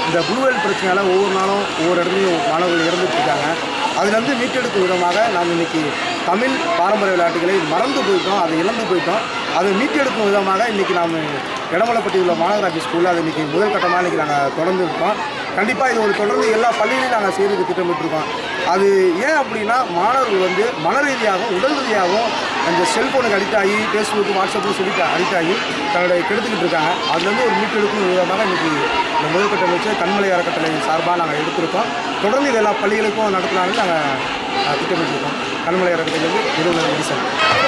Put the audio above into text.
இந்த ப்ளூவெல் பிரச்சனையால் ஒவ்வொரு நாளும் ஒவ்வொரு இடத்துலையும் மாணவர்கள் இறந்துட்டு இருக்காங்க அதுலேருந்து மீட்டெடுக்கும் விதமாக நாம் இன்னைக்கு தமிழ் பாரம்பரிய விளையாட்டுகளை மறந்து போயிட்டோம் அதை இழந்து போயிட்டோம் அதை மீட்டெடுக்கும் விதமாக இன்றைக்கி நாம் இடமலைப்பட்டி உள்ள மாநகராட்சி ஸ்கூலில் அது இன்றைக்கி முதல் கட்டமாக இன்றைக்கி நாங்கள் தொடர்ந்து இருக்கோம் கண்டிப்பாக இது ஒரு தொடர்ந்து எல்லா பள்ளிகளையும் நாங்கள் செய்யறதுக்கு திட்டமிட்டிருக்கோம் அது ஏன் அப்படின்னா மாணவர்கள் வந்து மன ரீதியாகவும் உடல் ரீதியாகவும் அந்த செல்ஃபோனுக்கு அடிக்ட் ஆகி ஃபேஸ்புக்கு வாட்ஸ்அப்பும் சொல்லிட்டு அடிக்ட் ஆகி தன்னுடைய கெடுத்துக்கிட்டு இருக்காங்க அதுலேருந்து ஒரு மீட்டெடுக்கும் விதமாக இன்றைக்கி இந்த முதல் கட்டம் வச்சு கண்மலை அறக்கட்டளை சார்பாக நாங்கள் எடுத்திருக்கோம் தொடர்ந்து இது எல்லா பள்ளிகளுக்கும் நடத்தலாம்னு நாங்கள் திட்டமிட்டிருக்கோம் கண்மலை அறக்கட்டளையிலேருந்து நிறுவனர் எடிசன்